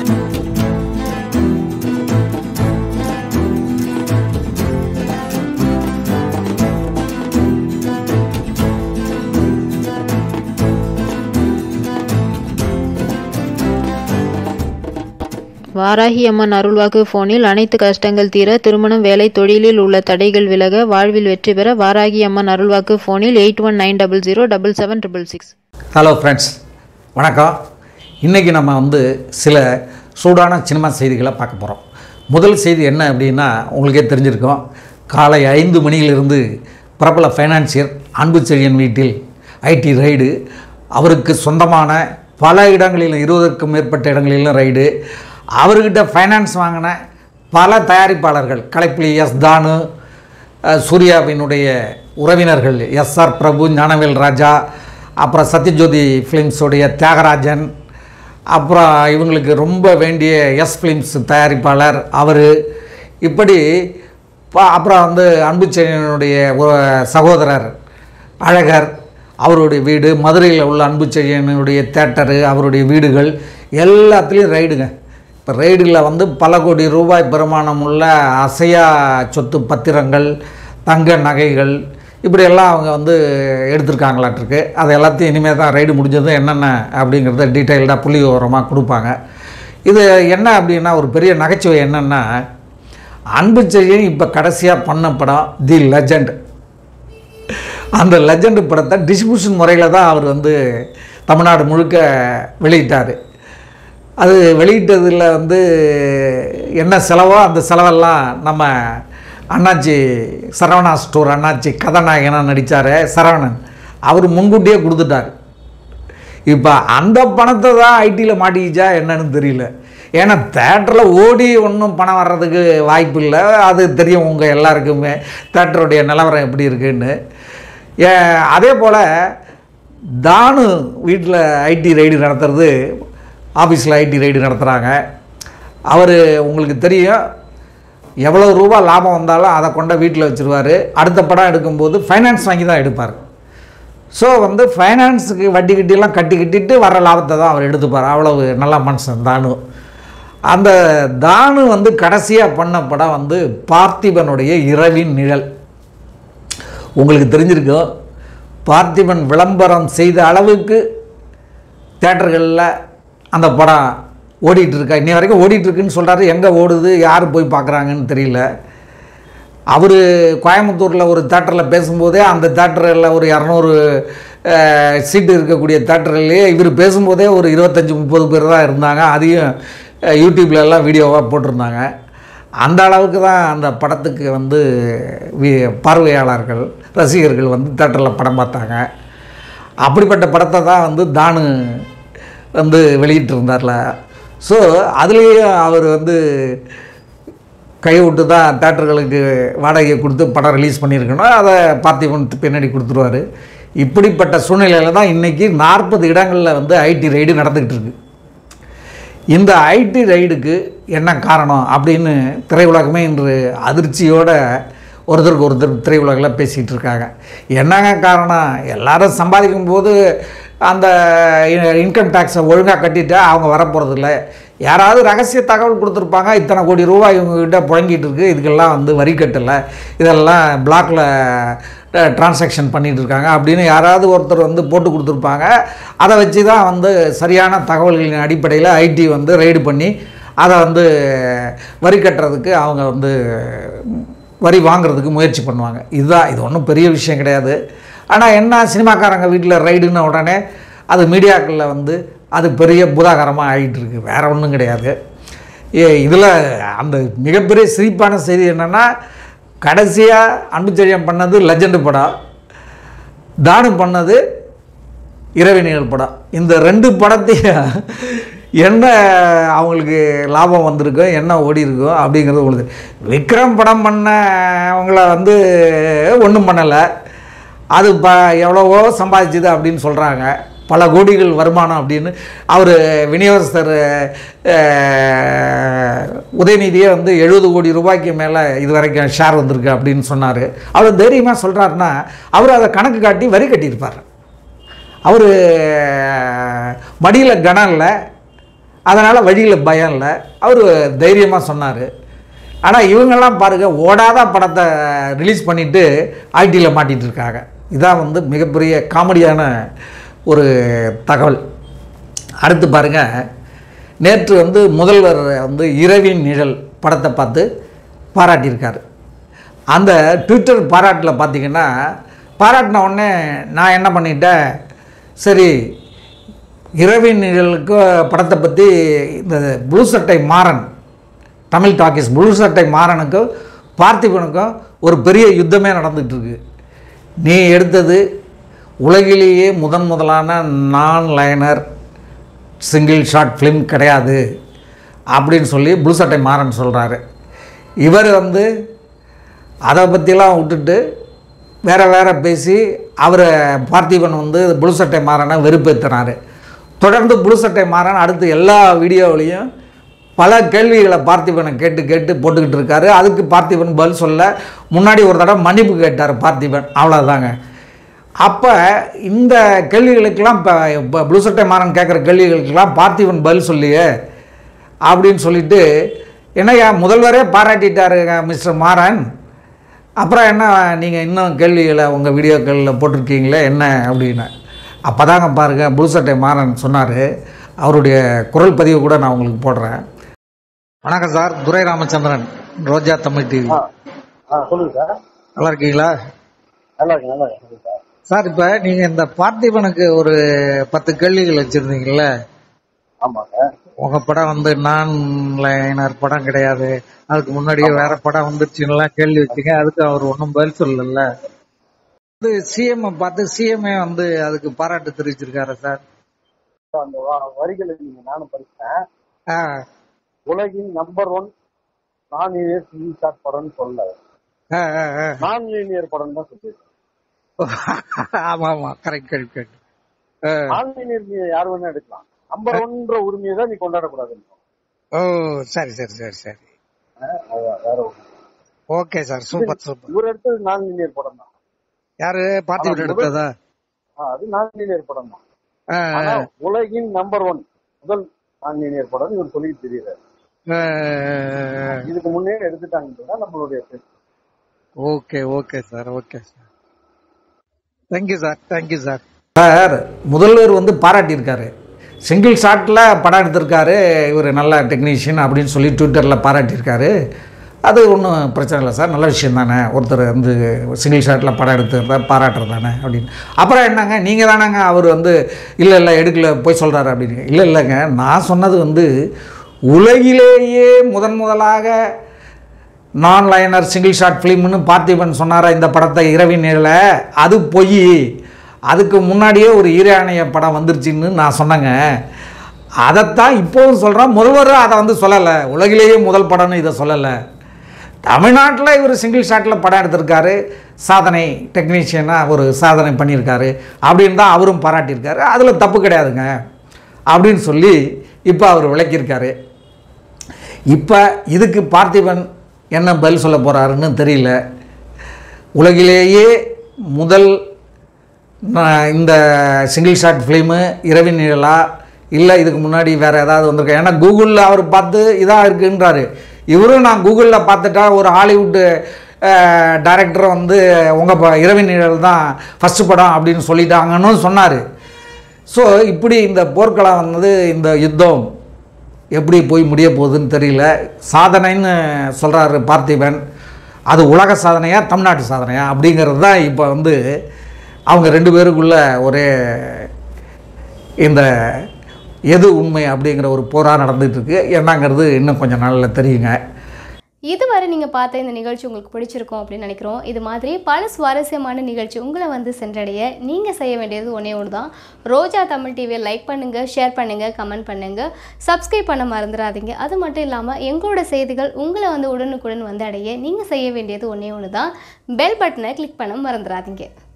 வாராகி அம்மன் அருள்வாக்கு போனில் அனைத்து கஷ்டங்கள் தீர திருமணம் வேலை தொழிலில் உள்ள தடைகள் விலக வாழ்வில் வெற்றி பெற வாராகி அம்மன் அருள்வாக்கு போனில் eight one nine double zero double seven triple six hello friends வணக்கம் இன்றைக்கி நம்ம வந்து சில சூடான சினிமா செய்திகளை பார்க்க போகிறோம் முதல் செய்தி என்ன அப்படின்னா உங்களுக்கே தெரிஞ்சிருக்கும் காலை ஐந்து மணியிலிருந்து பிரபல ஃபைனான்சியர் அன்பு செழியன் வீட்டில் ஐடி ரைடு அவருக்கு சொந்தமான பல இடங்களிலும் இருபதற்கும் மேற்பட்ட இடங்களிலும் ரைடு அவர்கிட்ட ஃபைனான்ஸ் வாங்கின பல தயாரிப்பாளர்கள் கலைப்புலி எஸ் தானு அஹ், சூர்யாவினுடைய உறவினர்கள் எஸ்ஆர் பிரபு ஞானவேல் ராஜா அப்புறம் சத்யஜோதி ஃபிலிம்ஸுடைய தியாகராஜன் அப்புறம் இவங்களுக்கு ரொம்ப வேண்டிய எஸ் ஃபிலிம்ஸ் தயாரிப்பாளர் அவர் இப்படி ப- அப்புறம் வந்து அன்புச்செழியனுடைய ஒரு சகோதரர் அழகர் அவருடைய வீடு மதுரையில் உள்ள அன்புச்செழியனுடைய தேட்டரு அவருடைய வீடுகள் எல்லாத்துலேயும் ரைடுங்க இப்போ ரைடில் வந்து பல கோடி ரூபாய் பெருமானம் உள்ள அசையா சொத்து பத்திரங்கள் தங்க நகைகள் இப்படியெல்லாம் அவங்க வந்து எடுத்திருக்காங்களாட்டிருக்கு அது எல்லாத்தையும் இனிமேல் தான் ரைடு முடிஞ்சதும் என்னென்ன அப்படிங்கிறத டீட்டெயில்டாக புள்ளி விவரமாக கொடுப்பாங்க இது என்ன அப்படின்னா ஒரு பெரிய நகைச்சுவை என்னென்னா அன்பு செய்யும் இப்போ கடைசியாக பண்ண படம் தி லெஜண்ட் அந்த லெஜண்ட் படத்தை டிஸ்ட்ரிபியூஷன் முறையில் தான் அவர் வந்து தமிழ்நாடு முழுக்க வெளியிட்டார் அது வெளியிட்டதில் வந்து என்ன செலவோ அந்த செலவெல்லாம் நம்ம அண்ணாச்சி சரவணா ஸ்டோர் அண்ணாச்சி கதாநாயகனாக நடித்தார் சரவணன் அவர் முன்கூட்டியே கொடுத்துட்டார் இப்போ அந்த பணத்தை தான் ஐடியில் மாட்டிக்கிச்சா என்னன்னு தெரியல ஏன்னா தேட்டரில் ஓடி ஒன்றும் பணம் வர்றதுக்கு வாய்ப்பு இல்லை அது தெரியும் உங்கள் எல்லாருக்குமே தேட்டருடைய நிலவரம் எப்படி இருக்குன்னு ஏ அதே போல் தானு வீட்டில் ஐடி ரைடு நடத்துறது ஆஃபீஸில் ஐடி ரைடு நடத்துகிறாங்க அவர் உங்களுக்கு தெரியும் எவ்வளோ ரூபா லாபம் வந்தாலும் அதை கொண்ட வீட்டில் வச்சுருவார் அடுத்த படம் எடுக்கும்போது ஃபைனான்ஸ் வாங்கி தான் எடுப்பார் ஸோ வந்து ஃபைனான்ஸுக்கு வட்டி கட்டிலாம் கட்டி கட்டிட்டு வர லாபத்தை தான் அவர் எடுத்துப்பார் அவ்வளவு நல்ல மனுஷன் தானு அந்த தானு வந்து கடைசியாக பண்ண படம் வந்து பார்த்திபனுடைய இரவின் நிழல் உங்களுக்கு தெரிஞ்சிருக்கும் பார்த்திபன் விளம்பரம் செய்த அளவுக்கு தேட்டர்களில் அந்த படம் ஓடிட்டு இருக்கா இன்னி வரைக்கும் ஓடிட்டு இருக்குன்னு சொல்கிறாரு எங்கே ஓடுது யார் போய் பார்க்குறாங்கன்னு தெரியல அவர் கோயம்புத்தூரில் ஒரு தேட்டரில் பேசும்போதே அந்த தேட்டரில் ஒரு இரநூறு சீட்டு இருக்கக்கூடிய தேட்டர்லேயே இவர் பேசும்போதே ஒரு இருபத்தஞ்சி முப்பது பேர் தான் இருந்தாங்க அதையும் அஹ், யூடியூப்ல எல்லாம் வீடியோவாக போட்டிருந்தாங்க அந்த அளவுக்கு தான் அந்த படத்துக்கு வந்து வி- பார்வையாளர்கள் ரசிகர்கள் வந்து தேட்டரில் படம் பார்த்தாங்க அப்படிப்பட்ட படத்தை தான் வந்து தானு வந்து வெளியிட்டிருந்தார்ல ஸோ அதுலேயும் அவர் வந்து கை விட்டு தான் தேட்டர்களுக்கு வாடகையை கொடுத்து படம் ரிலீஸ் பண்ணியிருக்கணும் அதை பார்த்திபன் பின்னாடி கொடுத்துருவாரு இப்படிப்பட்ட சூழ்நிலையில் தான் இன்றைக்கி நாற்பது இடங்களில் வந்து ஐடி ரைடு நடந்துக்கிட்டு இருக்கு இந்த ஐடி ரைடுக்கு என்ன காரணம் அப்படின்னு திரையுலகமே இன்று அதிர்ச்சியோட ஒருத்தருக்கு ஒருத்தர் திரையுலகில் பேசிகிட்டு இருக்காங்க என்னங்க காரணம் எல்லாரும் சம்பாதிக்கும் போது அந்த இன்கம் டேக்ஸை ஒழுங்காக கட்டிட்டா அவங்க வரப்போகிறதில்ல யாராவது ரகசிய தகவல் கொடுத்துருப்பாங்க இத்தனை கோடி ரூபாய் இவங்ககிட்ட புழங்கிட்டு இருக்கு இதுக்கெல்லாம் வந்து வரி கட்டலை இதெல்லாம் பிளாக்ல டிரான்சாக்ஷன் பண்ணிட்டு இருக்காங்க அப்படின்னு யாராவது ஒருத்தர் வந்து போட்டு கொடுத்துருப்பாங்க அதை வச்சு தான் வந்து சரியான தகவல்களின் அடிப்படையில் ஐடி வந்து ரைடு பண்ணி அதை வந்து வரி கட்டுறதுக்கு அவங்க வந்து வரி வாங்குறதுக்கு முயற்சி பண்ணுவாங்க இதுதான் இது ஒன்றும் பெரிய விஷயம் கிடையாது ஆனால் என்ன சினிமாக்காரங்க வீட்டில் ரைடுன்ன உடனே அது மீடியாக்களில் வந்து அது பெரிய பூதாகரமாக ஆகிட்டு இருக்கு வேற ஒன்றும் கிடையாது ஏ இதில் அந்த மிகப்பெரிய சிரிப்பான செய்தி என்னென்னா கடைசியாக அன்புச்செழியன் பண்ணது லெஜண்டு படம் தானு பண்ணது இரவினியல் படம் இந்த ரெண்டு படத்தையும் என்ன அவங்களுக்கு லாபம் வந்திருக்கோ என்ன ஓடி இருக்கோ அப்படிங்கிறது உங்களுக்கு விக்ரம் படம் பண்ணவங்கள வந்து ஒன்றும் பண்ணலை அது ப எவ்வளவோ சம்பாதிச்சுது அப்படின்னு சொல்கிறாங்க பல கோடிகள் வருமானம் அப்படின்னு அவர் விநியோகஸ்தர் அஹ், உதயநிதியே வந்து எழுபது கோடி ரூபாய்க்கு மேலே இது வரைக்கும் ஷேர் வந்திருக்கு அப்படின்னு சொன்னார் அவர் தைரியமாக சொல்கிறாருன்னா அவர் அதை கணக்கு காட்டி வரி கட்டியிருப்பார் அவர் மடியில் கனம் இல்லை அதனால் வழியில் பயம் இல்லை அவர் தைரியமாக சொன்னார் ஆனால் இவங்கெல்லாம் பாருங்கள் ஓடாத படத்தை ரிலீஸ் பண்ணிவிட்டு ஐடியில் மாட்டிகிட்டு இருக்காங்க இதான் வந்து மிகப்பெரிய காமெடியான ஒரு தகவல் அடுத்து பாருங்கள் நேற்று வந்து முதல்வர் வந்து இரவின் நிழல் படத்தை பார்த்து பாராட்டியிருக்காரு அந்த ட்விட்டர் பாராட்டில் பார்த்தீங்கன்னா பாராட்டின உடனே நான் என்ன பண்ணிட்டேன் சரி இரவின் நிழலுக்கு படத்தை பற்றி இந்த ப்ளூ சட்டை மாறன் தமிழ் டாக்கீஸ் ப்ளூ சட்டை மாறனுக்கும் பார்த்திபனுக்கும் ஒரு பெரிய யுத்தமே நடந்துகிட்டு இருக்கு நீ எடுத்தது உலகிலேயே முதன் முதலான நான் லைனர் சிங்கிள் ஷாட் ஃபிலிம் கிடையாது அப்படின்னு சொல்லி ப்ளூ சட்டை மாறன் சொல்கிறாரு இவர் வந்து அதை பற்றிலாம் விட்டுட்டு வேற வேற பேசி அவரை பார்த்திபன் வந்து ப்ளூ சட்டை மாறனை வெறுப்பேற்றினார் தொடர்ந்து ப்ளூ சட்டை மாறன் அடுத்து எல்லா வீடியோவிலையும் பல கேள்விகளை பார்த்திபனை கேட்டு கேட்டு போட்டுக்கிட்டு இருக்காரு அதுக்கு பார்த்திபன் பதில் சொல்ல முன்னாடி ஒரு தடவை மன்னிப்பு கேட்டார் பார்த்திபன் அவ்வளோதாங்க அப்போ இந்த கேள்விகளுக்கெல்லாம் இப்போ ப்ளூ சட்டை மாறன் கேட்குற கேள்விகளுக்கெல்லாம் பார்த்திபன் பதில் சொல்லியே அப்படின்னு சொல்லிட்டு என்னய்யா முதல்வரே பாராட்டிட்டாருங்க மிஸ்டர் மாறன் அப்புறம் என்ன நீங்கள் இன்னும் கேள்விகளை உங்கள் வீடியோக்களில் போட்டிருக்கீங்களே என்ன அப்படின்னு அப்போ தாங்க பாருங்கள் ப்ளூ சட்டை மாறன் சொன்னார் அவருடைய குரல் பதிவு கூட நான் உங்களுக்கு போடுறேன் வணக்கம் சார் துரை ராமச்சந்திரன் ரோஜா தமிழ் டிவி ஆ சொல்லுங்க சார் நல்லா இருக்கீங்களா நல்லா இருக்கு நல்லா இருக்கு சொல்லுங்க சார் சார் இப்போ நீங்கள் இந்த பார்த்திபனுக்கு ஒரு பத்து கேள்விகள் வச்சுருந்தீங்கல்ல ஆமாங்க உங்கள் படம் வந்து நான் லைனர் படம் கிடையாது அதுக்கு முன்னாடியே வேற படம் வந்துருச்சுன்னுலாம் கேள்வி வச்சீங்க அதுக்கு அவர் ஒன்றும் பதில் சொல்லல வந்து சிஎம் பார்த்து சிஎம்ஏ வந்து அதுக்கு பாராட்டு தெரிவிச்சிருக்காரு சார் அந்த வ- வரிகளை நீங்க நானும் படிச்சேன் ஆ உலகின் number one non linear film shot படம்னு சொல்லல ஆ ஆ, ஆ. நான் லீனியர் படம் தான் சொல்லி ஆமா ஆமா correct correct correct non linear நீ யார் வேணா எடுக்கலாம் நம்பர் ஒன்ற உரிமையை தான் நீ கொண்டாடக்கூடாது ஓ சரி சரி சரி சரி வேற ஒண்ணு. ஓகே சார் சூப்பர் சூப்பர் இவர் எடுத்தது நான் லீனியர் படம் தான் யாரு பார்த்திபன் எடுத்ததா ஆ, அது நான் லீனியர் படம் தான் ஆ, ஆனா உலகின் நம்பர் ஒன் முதல் நான் லீனியர் படம் இவர் சொல்லிட்டு தெரியல ஆ, இதுக்கு முன்னே எடுத்துட்டாங்கன்றதுதான் நம்மளுடைய பேச்சு. Okay okay sir okay sir thank you sir thank you sir sir முதல்வர் வந்து பாராட்டியிருக்காரு சிங்கிள் ஷாட்டில் படம் எடுத்திருக்காரு இவர் நல்ல டெக்னீஷியன் அப்படின்னு சொல்லி ட்விட்டரில் பாராட்டியிருக்காரு அது ஒன்றும் பிரச்சனை இல்லை சார் நல்ல விஷயம் தானே ஒருத்தர் வந்து சிங்கிள் ஷாட்டில் படம் எடுத்துருந்தா பாராட்டுறது தானே அப்படின்னு அப்புறம் என்னங்க நீங்கள் தானேங்க அவர் வந்து இல்லை இல்லை எடுக்கல போய் சொல்கிறாரு அப்படின்னு இல்லை இல்லைங்க நான் சொன்னது வந்து உலகிலேயே முதன் முதலாக நான் லைனர் சிங்கிள் ஷாட் ஃபிலிம்னு பார்த்திபன் சொன்னாரா இந்த படத்தை இரவின் நிழல அது பொய் அதுக்கு முன்னாடியே ஒரு ஈரானிய படம் வந்துருச்சுன்னு நான் சொன்னேங்க அதைத்தான் இப்போவும் சொல்கிறேன் முதல்வரும் அதை வந்து சொல்லலை உலகிலேயே முதல் படம்னு இதை சொல்லலை தமிழ்நாட்டில் இவர் சிங்கிள் ஷாட்டில் படம் எடுத்திருக்காரு சாதனை டெக்னீஷியனாக ஒரு சாதனை பண்ணியிருக்காரு அப்படின்னு தான் அவரும் பாராட்டியிருக்காரு அதில் தப்பு கிடையாதுங்க அப்படின்னு சொல்லி இப்போ அவர் விளக்கியிருக்காரு இப்போ இதுக்கு பார்த்திபன் என்ன பதில் சொல்ல போகிறாருன்னு தெரியல உலகிலேயே முதல் ந- இந்த சிங்கிள் ஷாட் ஃபிலிமு இரவின் நிழலா இல்லை இதுக்கு முன்னாடி வேறு ஏதாவது வந்திருக்கா ஏன்னா கூகுளில் அவர் பார்த்து இதாக இருக்குன்றாரு இவரும் நான் கூகுளில் பார்த்துட்டா ஒரு ஹாலிவுட்டு டைரக்டர் வந்து உங்கள் இரவின் நிழல் தான் ஃபஸ்ட்டு படம் அப்படின்னு சொல்லிட்டாங்கன்னு சொன்னார் ஸோ இப்படி இந்த போர்க்களம் வந்து இந்த யுத்தம் எப்படி போய் முடிய போகுதுன்னு தெரியல சாதனைன்னு சொல்கிறாரு பார்த்திபன் அது உலக சாதனையா தமிழ்நாட்டு சாதனையா அப்படிங்கிறது தான் இப்போ வந்து அவங்க ரெண்டு பேருக்குள்ள ஒரே இந்த எது உண்மை அப்படிங்கிற ஒரு போராக நடந்துட்டு இருக்கு என்னங்கிறது இன்னும் கொஞ்சம் நாளில் தெரியுங்க இதுவரை நீங்கள் பார்த்த இந்த நிகழ்ச்சி உங்களுக்கு பிடிச்சிருக்கும் அப்படின்னு நினைக்கிறோம் இது மாதிரி பல சுவாரஸ்யமான நிகழ்ச்சி உங்களை வந்து சென்றடைய நீங்கள் செய்ய வேண்டியது ஒன்றே ஒன்று தான் ரோஜா தமிழ் டிவியை லைக் பண்ணுங்கள் ஷேர் பண்ணுங்கள் கமெண்ட் பண்ணுங்கள் சப்ஸ்கிரைப் பண்ண மறந்துடாதீங்க அது மட்டும் இல்லாமல் எங்களோட செய்திகள் உங்களை வந்து உடனுக்குடன் வந்து அடைய நீங்கள் செய்ய வேண்டியது ஒன்றே ஒன்று தான் பெல் பட்டனை கிளிக் பண்ண மறந்துடாதீங்க